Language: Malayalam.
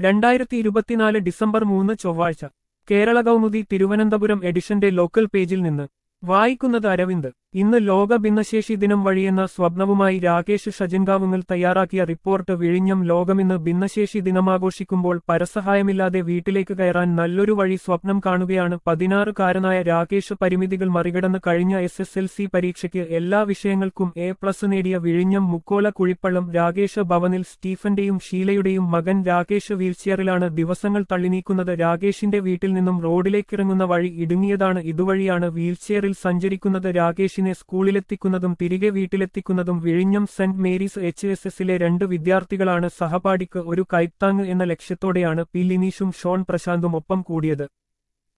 രണ്ടായിരത്തി ഇരുപത്തിനാല് ഡിസംബർ മൂന്ന് ചൊവ്വാഴ്ച കേരള കൗമുദി തിരുവനന്തപുരം എഡിഷന്റെ ലോക്കൽ പേജിൽ നിന്ന് വായിക്കുന്നത് അരവിന്ദ് ഇന്ന് ലോക ഭിന്നശേഷി ദിനം വഴിയെന്ന സ്വപ്നവുമായി രാകേഷ് ഷജൻകാവുങ്ങൽ തയ്യാറാക്കിയ റിപ്പോർട്ട് വിഴിഞ്ഞം ലോകമിന്ന് ഭിന്നശേഷി ദിനമാഘോഷിക്കുമ്പോൾ പരസഹായമില്ലാതെ വീട്ടിലേക്ക് കയറാൻ നല്ലൊരു വഴി സ്വപ്നം കാണുകയാണ് പതിനാറുകാരനായ രാകേഷ് പരിമിതികൾ മറികടന്ന് കഴിഞ്ഞ എസ് എസ് എൽ സി പരീക്ഷയ്ക്ക് എല്ലാ വിഷയങ്ങൾക്കും എ പ്ലസ് നേടിയ വിഴിഞ്ഞം മുക്കോല കുഴിപ്പള്ളം രാകേഷ് ഭവനിൽ സ്റ്റീഫന്റെയും ഷീലയുടെയും മകൻ രാകേഷ് വീൽചെയറിലാണ് ദിവസങ്ങൾ തള്ളിനീക്കുന്നത് രാകേഷിന്റെ വീട്ടിൽ നിന്നും റോഡിലേക്കിറങ്ങുന്ന വഴി ഇടുങ്ങിയതാണ് ഇതുവഴിയാണ് വീൽചെയറിൽ സഞ്ചരിക്കുന്നത് രാകേഷിനെ സ്കൂളിലെത്തിക്കുന്നതും തിരികെ വീട്ടിലെത്തിക്കുന്നതും വിഴിഞ്ഞം സെന്റ് മേരീസ് എച്ച് എസ് എസിലെ രണ്ട് വിദ്യാർത്ഥികളാണ് സഹപാഠിക്ക് ഒരു കൈത്താങ് എന്ന ലക്ഷ്യത്തോടെയാണ് പി ലിനീഷും ഷോൺ പ്രശാന്തും ഒപ്പം കൂടിയത്